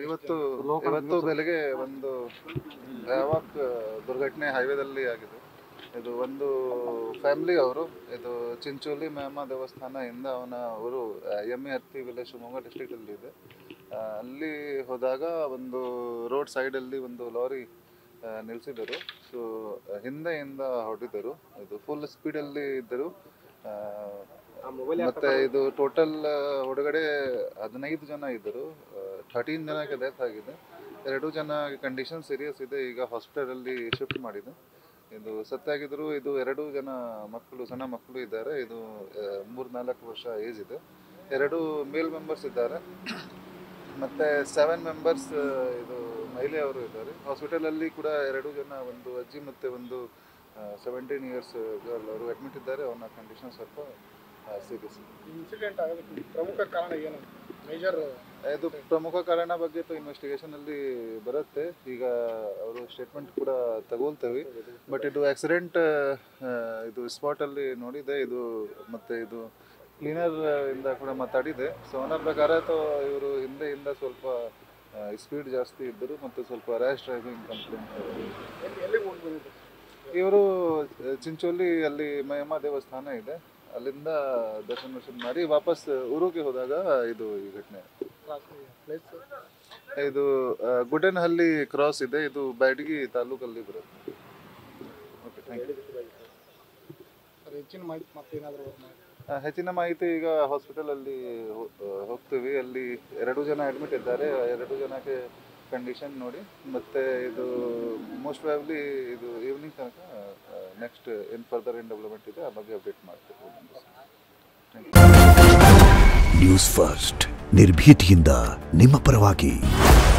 ಇವತ್ತು ಇವತ್ತು ಬೆಳಗ್ಗೆ ಒಂದು ಭಯಾವಕ್ ದುರ್ಘಟನೆ ಹೈವೇದಲ್ಲಿ ಆಗಿದೆ ಇದು ಒಂದು ಫ್ಯಾಮಿಲಿ ಅವರು ಇದು ಚಿಂಚೋಲಿ ಮೇಮ ದೇವಸ್ಥಾನದಿಂದ ಅವನ ಊರು ಎಮ್ಮೆ ಹತ್ತಿ ವಿಲೇಜ್ ಶಿವಮೊಗ್ಗ district ಅಲ್ಲಿ ಇದೆ ಆ, ಅಲ್ಲಿ ಹೋದಾಗ ಒಂದು ರೋಡ್ ಸೈಡಲ್ಲಿ ಒಂದು ಲಾರಿ ನಿಲ್ಲಿಸಿದರು ಸೊ ಹಿಂದೆಯಿಂದ ಹೊಡೆದಿದ್ದರು ಇದು ಫುಲ್ ಸ್ಪೀಡಲ್ಲಿ ಇದ್ದರು ಆ, ಮತ್ತೆ ಇದು ಟೋಟಲ್ ಒಳಗಡೆ ಹದಿನೈದು ಜನ ಇದ್ದರು ಥರ್ಟೀನ್ ಜನಕ್ಕೆ ಡೆತ್ ಆಗಿದೆ ಎರಡು ಜನ ಕಂಡೀಷನ್ ಸೀರಿಯಸ್ ಇದೆ ಈಗ ಹಾಸ್ಪಿಟಲಲ್ಲಿ ಶಿಫ್ಟ್ ಮಾಡಿದೆ ಇದು ಸತ್ತಾಗಿದ್ರು ಇದು ಎರಡು ಜನ ಮಕ್ಕಳು ಸಣ್ಣ ಮಕ್ಕಳು ಇದ್ದಾರೆ ಇದು ಮೂರು ನಾಲ್ಕು ವರ್ಷ ಏಜ್ ಇದೆ ಎರಡು ಮೇಲ್ ಮೆಂಬರ್ಸ್ ಇದ್ದಾರೆ ಮತ್ತೆ ಸೆವೆನ್ ಮೆಂಬರ್ಸ್ ಇದು ಮಹಿಳೆಯವರು ಇದ್ದಾರೆ ಹಾಸ್ಪಿಟಲಲ್ಲಿ ಕೂಡ ಎರಡು ಜನ ಒಂದು ಅಜ್ಜಿ ಮತ್ತೆ ಒಂದು ಸೆವೆಂಟೀನ್ ಇಯರ್ಸ್ ಗರ್ಲ್ ಅವರು ಅಡ್ಮಿಟ್ ಇದ್ದಾರೆ ಅವನ ಕಂಡೀಷನ್ ಸ್ವಲ್ಪ ಸೀರಿಯಸ್ ಇನ್ಸಿಡೆಂಟ್ ಆಗೋದಕ್ಕೆ ಪ್ರಮುಖ ಕಾರಣ ಏನು ಮೇಜರ್ ಇದು ಪ್ರಮುಖ ಕಾರಣ ಬಗ್ಗೆ ಇನ್ವೆಸ್ಟಿಗೇಷನ್ ಅಲ್ಲಿ ಬರುತ್ತೆ ಈಗ ಅವರು ಸ್ಟೇಟ್ಮೆಂಟ್ ಕೂಡ ತಗೊಳ್ತೇವೆ ಬಟ್ ಇದು ಆಕ್ಸಿಡೆಂಟ್ ಇದು ಸ್ಪಾಟ್ ಅಲ್ಲಿ ನೋಡಿದೆ ಇದು ಮತ್ತೆ ಇದು ಕ್ಲೀನರ್ ಇಂದ ಕೂಡ ಮಾತಾಡಿದೆ ಸೊ ಅವನ ಪ್ರಕಾರ ಇವರು ಹಿಂದೆಯಿಂದ ಸ್ವಲ್ಪ ಸ್ಪೀಡ್ ಜಾಸ್ತಿ ಇದ್ದರು ಮತ್ತು ಸ್ವಲ್ಪ ರ್ಯಾಶ್ ಡ್ರೈವಿಂಗ್ ಕಂಪ್ಲೇಂಟ್ ಎಲ್ಲಿ ಹೋಗಿ ಬಂದಿದ್ದು ಇವರು ಚಿಂಚೋಲಿ ಅಲ್ಲಿ ಮಯಮ್ಮ ದೇವಸ್ಥಾನ ಇದೆ ಅಲ್ಲಿಂದ ದರ್ಶನ ದರ್ಶನ ಮಾಡಿ ವಾಪಸ್ ಊರಿಗೆ ಹೋದಾಗ ಇದು ಈ ಘಟನೆ ಪ್ಲೇಸ್ ಇದು ಆ, ಗುಡ್ಡನಹಳ್ಳಿ ಕ್ರಾಸ್ ಇದೆ ಇದು ಬ್ಯಾಡಗಿ ತಾಲೂಕಲ್ಲಿ ಬರುತ್ತೆ ಓಕೆ ಥ್ಯಾಂಕ್ ಯು ಸರ್ ಹೆಚ್ಚಿನ ಮಾಹಿತಿ ಮತ್ತೆ ಏನಾದರೂ ಆ, ಹೆಚ್ಚಿನ ಮಾಹಿತಿ ಈಗ ಹಾಸ್ಪಿಟಲಲ್ಲಿ ಹೋಗ್ತೀವಿ ಅಲ್ಲಿ ಎರಡು ಜನ ಅಡ್ಮಿಟ್ ಇದ್ದಾರೆ ಎರಡು ಜನಕ್ಕೆ ಕಂಡೀಷನ್ ನೋಡಿ ಮತ್ತೆ ಇದು ಮೋಸ್ಟ್ ಪ್ರಾಬ್ಲಿ ಇದು ಈವ್ನಿಂಗ್ ತನಕ ನೆಕ್ಸ್ಟ್ ಏನು ಫರ್ದರ್ ಏನು ಡೆವಲಪ್ಮೆಂಟ್ ಇದೆ ಆ ಬಗ್ಗೆ ಅಪ್ಡೇಟ್ ಮಾಡ್ತೀವಿ ಥ್ಯಾಂಕ್ ಯು ನ್ಯೂಸ್ ಫಸ್ಟ್ ನಿರ್ಭೀತಿಯಿಂದ ನಿಮ್ಮ ಪರವಾಗಿ